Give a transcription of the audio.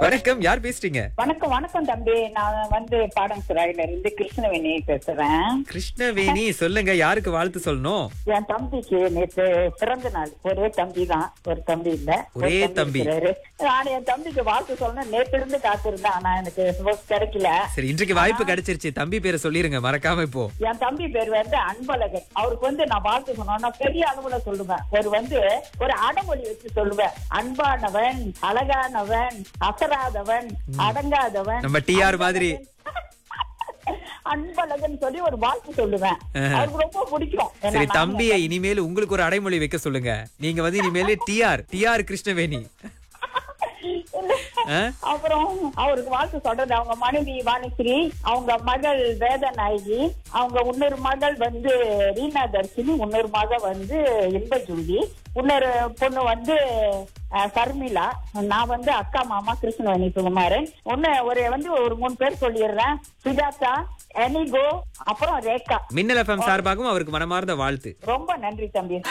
வணக்கம் யார் பேசுறீங்க வணக்கம் வணக்கம் தம்பி நான் வந்து பாடம் சிறாயில இருந்து கிருஷ்ணவேணி பேசுறேன் கிருஷ்ணவேணி சொல்லுங்க யாருக்கு வாழ்த்து சொல்லணும் என் தம்பிக்கு நேற்று பிறந்த நாள் ஒரே தம்பி தான் ஒரு தம்பி இல்ல ஒரு ஒரே தம்பி. இருக்கிறாரு. நான் என் தம்பிக்கு வாழ்த்து சொல்லணும் நேற்று இருந்து காத்திருந்தேன் ஆனா எனக்கு suppose கிடைக்கல சரி இன்றைக்கு வாய்ப்பு கிடைச்சிருச்சு தம்பி பேரை சொல்லிருங்க மறக்காம இப்போ என் தம்பி பேர் வந்து அன்பழகன் அவருக்கு வந்து நான் வாழ்த்து சொன்னோம்னா பெரிய அளவுல சொல்லுவேன் ஒரு வந்து ஒரு அடமொழி வச்சு சொல்லுவேன் அன்பானவன் அழகானவன் அசராதவன் அடங்காதவன் நம்ம TR மாதிரி. அன்பழகன் சொல்லி ஒரு வாழ்த்து சொல்லுவேன் ஆஹா. அவருக்கு ரொம்ப பிடிக்கும் ஏன்னா சரி நாங்க- தம்பியை இனிமேல் உங்களுக்கு ஒரு அடைமொழி வைக்க சொல்லுங்க நீங்க வந்து இனிமேல் டிஆர் டிஆர் கிருஷ்ணவேணி ஆ? அப்புறம் அவருக்கு வாழ்த்து சொல்றது அவங்க மனைவி வாணிஸ்ரீ அவங்க மகள் வேதநாயகி அவங்க இன்னொரு மகள் வந்து ரீனா தர்ஷினி இன்னொரு மகள் வந்து இன்பஜூலி இன்னொரு பொண்ணு வந்து அஹ், சர்மிளா நான் வந்து அக்கா மாமா கிருஷ்ணவேணி சுகுமாரன் ஒன்னு ஒரு வந்து ஒரு மூணு பேர் சொல்லிடுறேன் சுஜாதா எனிகோ அப்புறம் ரேகா மின்னல் எஃப்எம் சார்பாகவும் அவருக்கு மனமார்ந்த வாழ்த்து ரொம்ப நன்றி தம்பி